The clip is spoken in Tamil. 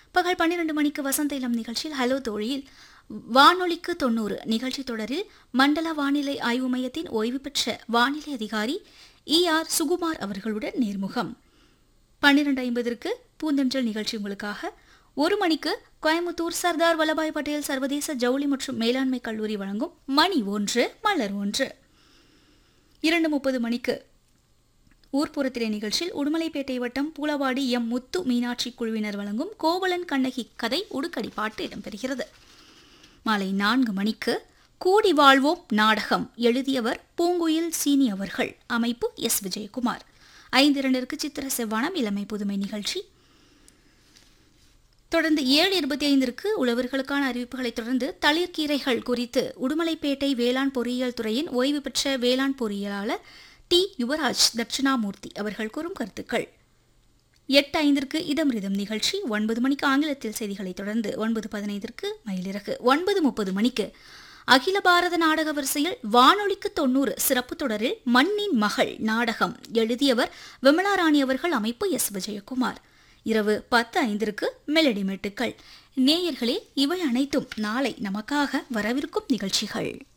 பகல் பன்னிரண்டு மணிக்கு வசந்த இளம் நிகழ்ச்சியில் ஹலோ தோழியில் வானொலிக்கு தொண்ணூறு நிகழ்ச்சி தொடரில் மண்டல வானிலை ஆய்வு மையத்தின் ஓய்வு பெற்ற வானிலை அதிகாரி இ ஆர் சுகுமார் அவர்களுடன் நேர்முகம் பன்னிரண்டு ஐம்பதற்கு பூந்தென்றல் நிகழ்ச்சி உங்களுக்காக ஒரு மணிக்கு கோயம்புத்தூர் சர்தார் வல்லபாய் பட்டேல் சர்வதேச ஜவுளி மற்றும் மேலாண்மை கல்லூரி வழங்கும் மணி ஒன்று மலர் ஒன்று இரண்டு முப்பது மணிக்கு ஊர்ப்புறத்திலே நிகழ்ச்சியில் உடுமலைப்பேட்டை வட்டம் பூலவாடி எம் முத்து மீனாட்சி குழுவினர் வழங்கும் கோவலன் கண்ணகி கதை உடுக்கடி பாட்டு இடம்பெறுகிறது மாலை நான்கு மணிக்கு கூடி வாழ்வோம் நாடகம் எழுதியவர் பூங்குயில் சீனி அவர்கள் அமைப்பு எஸ் விஜயகுமார் ஐந்து இரண்டிற்கு சித்திர செவ்வானம் இளமை புதுமை நிகழ்ச்சி தொடர்ந்து ஏழு இருபத்தி ஐந்திற்கு உழவர்களுக்கான அறிவிப்புகளைத் தொடர்ந்து தளிர்கீரைகள் குறித்து உடுமலைப்பேட்டை வேளாண் பொறியியல் துறையின் ஓய்வு பெற்ற வேளாண் பொறியியலாளர் டி யுவராஜ் தட்சிணாமூர்த்தி அவர்கள் கூறும் கருத்துக்கள் எட்டு ஐந்திற்கு இதமிருதம் நிகழ்ச்சி ஒன்பது மணிக்கு ஆங்கிலத்தில் செய்திகளைத் தொடர்ந்து ஒன்பது பதினைந்திற்கு மயிலிறகு ஒன்பது முப்பது மணிக்கு அகில பாரத நாடக வரிசையில் வானொலிக்கு தொண்ணூறு சிறப்பு தொடரில் மண்ணின் மகள் நாடகம் எழுதியவர் விமலாராணி அவர்கள் அமைப்பு எஸ் விஜயகுமார் இரவு பத்து ஐந்திற்கு மெலடி மெட்டுக்கள் நேயர்களே இவை அனைத்தும் நாளை நமக்காக வரவிருக்கும் நிகழ்ச்சிகள்